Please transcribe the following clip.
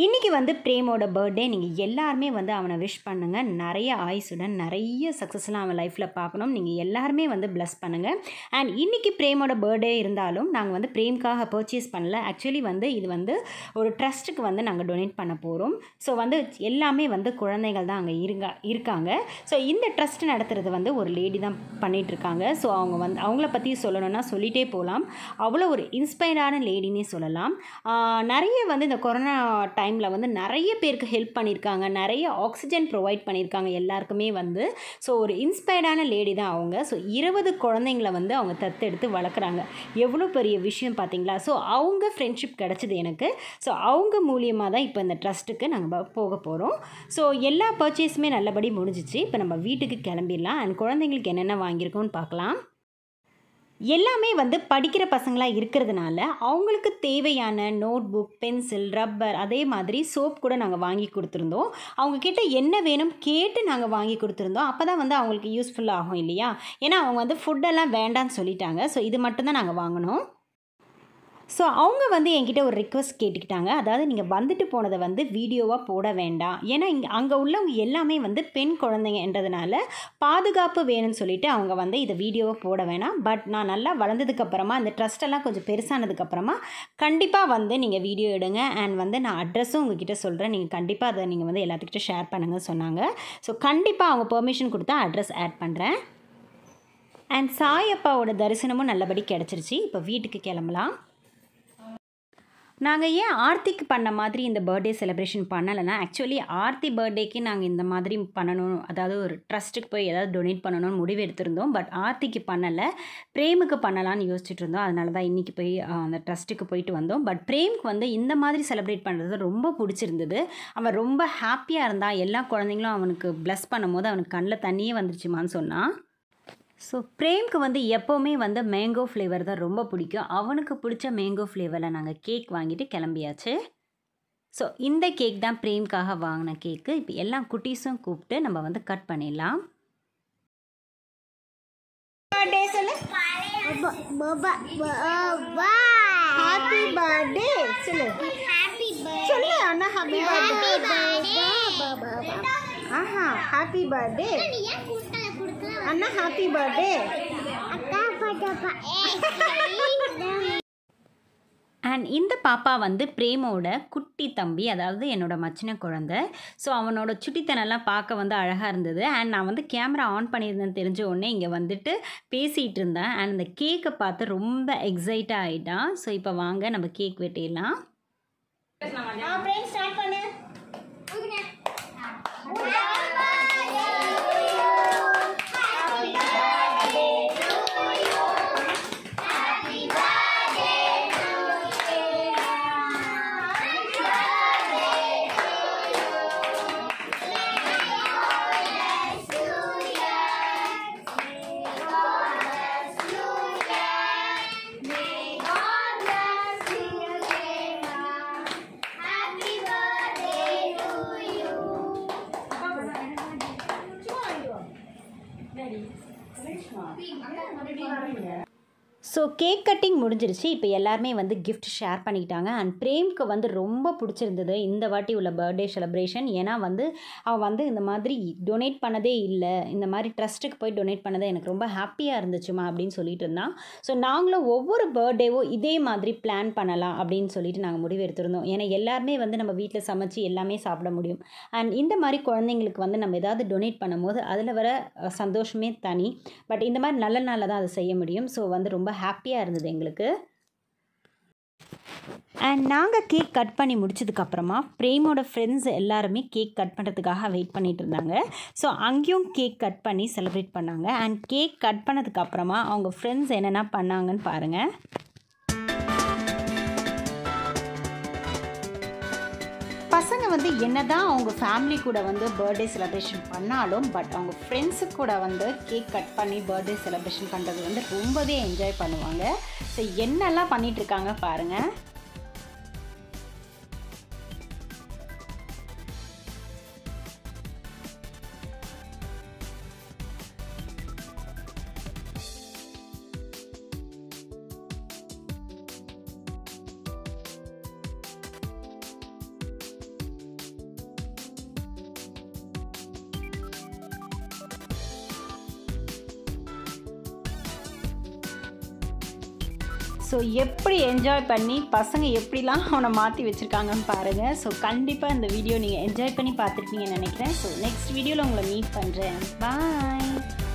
இன்றைக்கி வந்து பிரேமோட பர்த்டே நீங்கள் எல்லாருமே வந்து அவனை விஷ் பண்ணுங்கள் நிறைய ஆயுசுடன் நிறைய சக்ஸஸ்லாம் அவன் லைஃப்பில் பார்க்கணும் நீங்கள் எல்லாருமே வந்து ப்ளஸ் பண்ணுங்கள் அண்ட் இன்றைக்கி பிரேமோட பர்த்டே இருந்தாலும் நாங்கள் வந்து பிரேம்காக பர்ச்சேஸ் பண்ணல ஆக்சுவலி வந்து இது வந்து ஒரு ட்ரஸ்ட்டுக்கு வந்து நாங்கள் டொனேட் பண்ண போகிறோம் ஸோ வந்து எல்லாமே வந்து குழந்தைகள் தான் அங்கே இருங்க இருக்காங்க ஸோ இந்த ட்ரஸ்ட் நடத்துகிறது வந்து ஒரு லேடி தான் பண்ணிட்டு இருக்காங்க ஸோ அவங்க வந்து அவங்கள பற்றி சொல்லணும்னா சொல்லிகிட்டே போகலாம் அவ்வளோ ஒரு இன்ஸ்பயர்டான லேடினே சொல்லலாம் ஆஹ் நிறைய வந்து இந்த கொரோனா டைமில் வந்து நிறைய பேருக்கு ஹெல்ப் பண்ணியிருக்காங்க நிறைய ஆக்சிஜன் ப்ரொவைட் பண்ணியிருக்காங்க எல்லாருக்குமே வந்து ஸோ ஒரு இன்ஸ்பயர்டான லேடி தான் அவங்க ஸோ இருபது குழந்தைங்கள வந்து அவங்க தத்தெடுத்து வளர்க்குறாங்க எவ்வளோ பெரிய விஷயம் பார்த்தீங்களா ஸோ அவங்க ஃப்ரெண்ட்ஷிப் கிடச்சிது எனக்கு ஸோ அவங்க மூலியமாக தான் இப்போ இந்த ட்ரஸ்ட்டுக்கு நாங்கள் போக போகிறோம் ஸோ எல்லா பர்ச்சேஸுமே நல்லபடி முடிஞ்சிச்சு இப்போ நம்ம வீட்டுக்கு கிளம்பிடலாம் அண்ட் குழந்தைங்களுக்கு என்னென்ன வாங்கியிருக்கோம்னு பார்க்கலாம் எல்லாமே வந்து படிக்கிற பசங்களாக இருக்கிறதுனால அவங்களுக்கு தேவையான நோட் புக் பென்சில் ரப்பர் அதே மாதிரி சோப் கூட நாங்கள் வாங்கி கொடுத்துருந்தோம் அவங்க கிட்ட என்ன வேணும் கேட்டு நாங்கள் வாங்கி கொடுத்துருந்தோம் அப்போ தான் வந்து அவங்களுக்கு யூஸ்ஃபுல் ஆகும் இல்லையா ஏன்னா அவங்க வந்து ஃபுட்டெல்லாம் வேண்டான்னு சொல்லிட்டாங்க ஸோ இது மட்டும்தான் நாங்கள் வாங்கினோம் ஸோ அவங்க வந்து என்கிட்ட ஒரு ரிக்வஸ்ட் கேட்டுக்கிட்டாங்க அதாவது நீங்கள் வந்துட்டு போனதை வந்து வீடியோவாக போட வேண்டாம் ஏன்னா இங்கே அங்கே உள்ளவங்க எல்லாமே வந்து பெண் குழந்தைங்கன்றதுனால பாதுகாப்பு வேணும்னு சொல்லிட்டு அவங்க வந்து இதை வீடியோவை போட வேணாம் பட் நான் நல்லா வளர்ந்ததுக்கப்புறமா இந்த ட்ரஸ்டெல்லாம் கொஞ்சம் பெருசானதுக்கப்புறமா கண்டிப்பாக வந்து நீங்கள் வீடியோ எடுங்க அண்ட் வந்து நான் அட்ரஸும் உங்ககிட்ட சொல்கிறேன் நீங்கள் கண்டிப்பாக அதை நீங்கள் வந்து எல்லாத்துக்கிட்ட ஷேர் பண்ணுங்கன்னு சொன்னாங்க ஸோ கண்டிப்பாக அவங்க பெர்மிஷன் கொடுத்தா அட்ரஸ் ஆட் பண்ணுறேன் அண்ட் சாயப்பாவோட தரிசனமும் நல்லபடி கிடச்சிருச்சு இப்போ வீட்டுக்கு கிளம்பலாம் நாங்கள் ஏன் ஆர்த்திக்கு பண்ண மாதிரி இந்த பர்த்டே செலிப்ரேஷன் பண்ணலைன்னா ஆக்சுவலி ஆர்த்தி பர்த்டேக்கு நாங்கள் இந்த மாதிரி பண்ணணும் அதாவது ஒரு ட்ரஸ்ட்டுக்கு போய் ஏதாவது டொனேட் பண்ணணும்னு முடிவு எடுத்திருந்தோம் பட் ஆர்த்திக்கு பண்ணலை பிரேமுக்கு பண்ணலான்னு யோசிச்சுட்டு இருந்தோம் அதனால தான் இன்றைக்கி போய் அஹ், அந்த ட்ரஸ்ட்டுக்கு போயிட்டு வந்தோம் பட் பிரேம்க்கு வந்து இந்த மாதிரி செலிப்ரேட் பண்ணுறது ரொம்ப பிடிச்சிருந்தது அவன் ரொம்ப ஹாப்பியாக இருந்தான் எல்லா குழந்தைங்களும் அவனுக்கு ப்ளஸ் பண்ணும்போது அவனுக்கு கண்ணில் தண்ணியே வந்துருச்சுமான்னு சொன்னான் ஸோ பிரேம்க்கு வந்து எப்போவுமே வந்து மேங்கோ ஃப்ளேவர் தான் ரொம்ப பிடிக்கும் அவனுக்கு பிடிச்ச மேங்கோ ஃப்ளேவரில் நாங்கள் கேக் வாங்கிட்டு கிளம்பியாச்சு ஸோ இந்த கேக் தான் பிரேம்காக வாங்கின கேக்கு இப்போ எல்லா குட்டீஸும் கூப்பிட்டு நம்ம வந்து கட் பண்ணிடலாம் பர்த்டே சொல்லு ஹாப்பி பர்த்டே சொல்லு சொல்லு அண்ணா ஹாப்பி பர்த்டே ஆஹா ஹாப்பி பர்த்டே அண்ணா ஹாப்பி பர்த்டே அண்ட் இந்த பாப்பா வந்து பிரேமோட குட்டி தம்பி அதாவது என்னோட மச்சின குழந்தை ஸோ அவனோட சுட்டித்தனெல்லாம் பார்க்க வந்து அழகாக இருந்தது அண்ட் நான் வந்து கேமரா ஆன் பண்ணியிருந்தேன்னு தெரிஞ்ச உடனே இங்கே வந்துட்டு பேசிகிட்டு இருந்தேன் அண்ட் அந்த கேக்கை பார்த்து ரொம்ப எக்ஸைட்டாக ஆகிட்டான் ஸோ இப்போ வாங்க நம்ம கேக் வெட்டிடலாம் ஸ்டார்ட் பண்ணு ஸோ கேக் கட்டிங் முடிஞ்சிருச்சு இப்போ எல்லாருமே வந்து gift ஷேர் பண்ணிக்கிட்டாங்க அண்ட் பிரேம்க்கு வந்து ரொம்ப பிடிச்சிருந்தது இந்த வாட்டி உள்ள பர்த்டே செலிப்ரேஷன் ஏன்னா வந்து அவன் வந்து இந்த மாதிரி டொனேட் பண்ணதே இல்லை இந்த மாதிரி ட்ரஸ்ட்டுக்கு போய் டொனேட் பண்ணதே எனக்கு ரொம்ப ஹாப்பியாக இருந்துச்சுமா அப்படின்னு சொல்லிட்டு இருந்தான் ஸோ நாங்களும் ஒவ்வொரு பர்த்டேவும் இதே மாதிரி பிளான் பண்ணலாம் அப்படின்னு சொல்லிட்டு நாங்கள் முடிவு எடுத்திருந்தோம் ஏன்னா எல்லாருமே வந்து நம்ம வீட்டில் சமைச்சு எல்லாமே சாப்பிட முடியும் அண்ட் இந்த மாதிரி குழந்தைங்களுக்கு வந்து நம்ம ஏதாவது டொனேட் பண்ணும்போது அதில் வர அஹ், சந்தோஷமே தனி பட் இந்த மாதிரி நல்ல நாளில் தான் அதை செய்ய முடியும் ஸோ வந்து ரொம்ப ஹாப்பியாக இருந்தது எங்களுக்கு அண்ட் நாங்கள் கேக் கட் பண்ணி முடிச்சதுக்கப்புறமா பிரேமோட ஃப்ரெண்ட்ஸ் எல்லாருமே கேக் கட் பண்ணுறதுக்காக வெயிட் பண்ணிட்டு இருந்தாங்க ஸோ அங்கேயும் கேக் கட் பண்ணி செலிப்ரேட் பண்ணாங்க அண்ட் கேக் கட் பண்ணதுக்கப்புறமா அவங்க ஃப்ரெண்ட்ஸ் என்னென்ன பண்ணாங்கன்னு பாருங்கள் பசங்க வந்து என்னதான் அவங்க ஃபேமிலி கூட வந்து பர்த்டே செலிப்ரேஷன் பண்ணாலும் பட் அவங்க ஃப்ரெண்ட்ஸு கூட வந்து கேக் கட் பண்ணி பர்த்டே செலிப்ரேஷன் பண்ணுறது வந்து ரொம்பவே என்ஜாய் பண்ணுவாங்க ஸோ என்னெல்லாம் பண்ணிட்டு இருக்காங்க பாருங்கள் ஸோ எப்படி என்ஜாய் பண்ணி பசங்க எப்படிலாம் அவனை மாற்றி வச்சுருக்காங்கன்னு பாருங்கள் ஸோ கண்டிப்பாக இந்த வீடியோ நீங்கள் என்ஜாய் பண்ணி பார்த்துருப்பீங்கன்னு நினைக்கிறேன் ஸோ நெக்ஸ்ட் வீடியோவில் உங்களை மீட் பண்ணுறேன் பாய்